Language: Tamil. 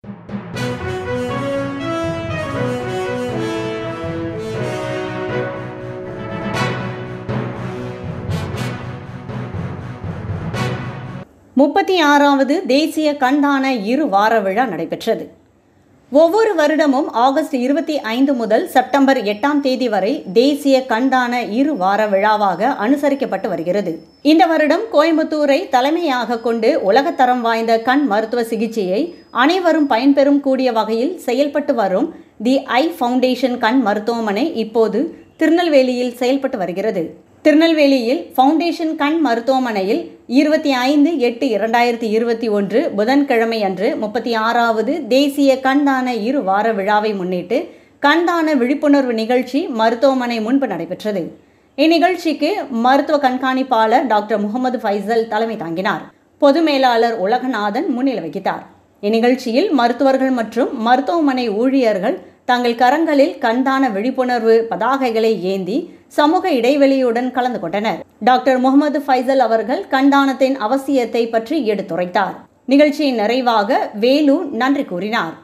முப்பத்தி ஆறாவது தேசிய கண்தான இரு வார விழா நடைபெற்றது ஒவ்வொரு வருடமும் ஆகஸ்ட் இருபத்தி ஐந்து முதல் செப்டம்பர் எட்டாம் தேதி வரை தேசிய கண்தான இரு வார விழாவாக அனுசரிக்கப்பட்டு வருகிறது இந்த வருடம் கோயம்புத்தூரை தலைமையாக கொண்டு உலகத்தரம் வாய்ந்த கண் மருத்துவ சிகிச்சையை அனைவரும் பயன்பெறும் கூடிய வகையில் செயல்பட்டு வரும் தி ஐ ஃபவுண்டேஷன் கண் மருத்துவமனை இப்போது திருநெல்வேலியில் செயல்பட்டு வருகிறது திருநெல்வேலியில் ஃபவுண்டேஷன் கண் மருத்துவமனையில் இருபத்தி ஐந்து எட்டு இரண்டாயிரத்தி இருபத்தி ஒன்று புதன்கிழமை அன்று முப்பத்தி ஆறாவது தேசிய கண்தான இரு வார விழாவை முன்னிட்டு கண்தான விழிப்புணர்வு நிகழ்ச்சி மருத்துவமனை முன்பு நடைபெற்றது இந்நிகழ்ச்சிக்கு மருத்துவ கண்காணிப்பாளர் டாக்டர் முகமது ஃபைசல் தலைமை தாங்கினார் பொது மேலாளர் உலகநாதன் முன்னிலை வகித்தார் இந்நிகழ்ச்சியில் மருத்துவர்கள் மற்றும் மருத்துவமனை ஊழியர்கள் தங்கள் கரங்களில் கண்தான விழிப்புணர்வு பதாகைகளை ஏந்தி சமூக இடைவெளியுடன் கலந்து கொண்டனர் டாக்டர் முகமது ஃபைசல் அவர்கள் கண்தானத்தின் அவசியத்தை பற்றி எடுத்துரைத்தார் நிகழ்ச்சியின் நிறைவாக வேலு நன்றி கூறினார்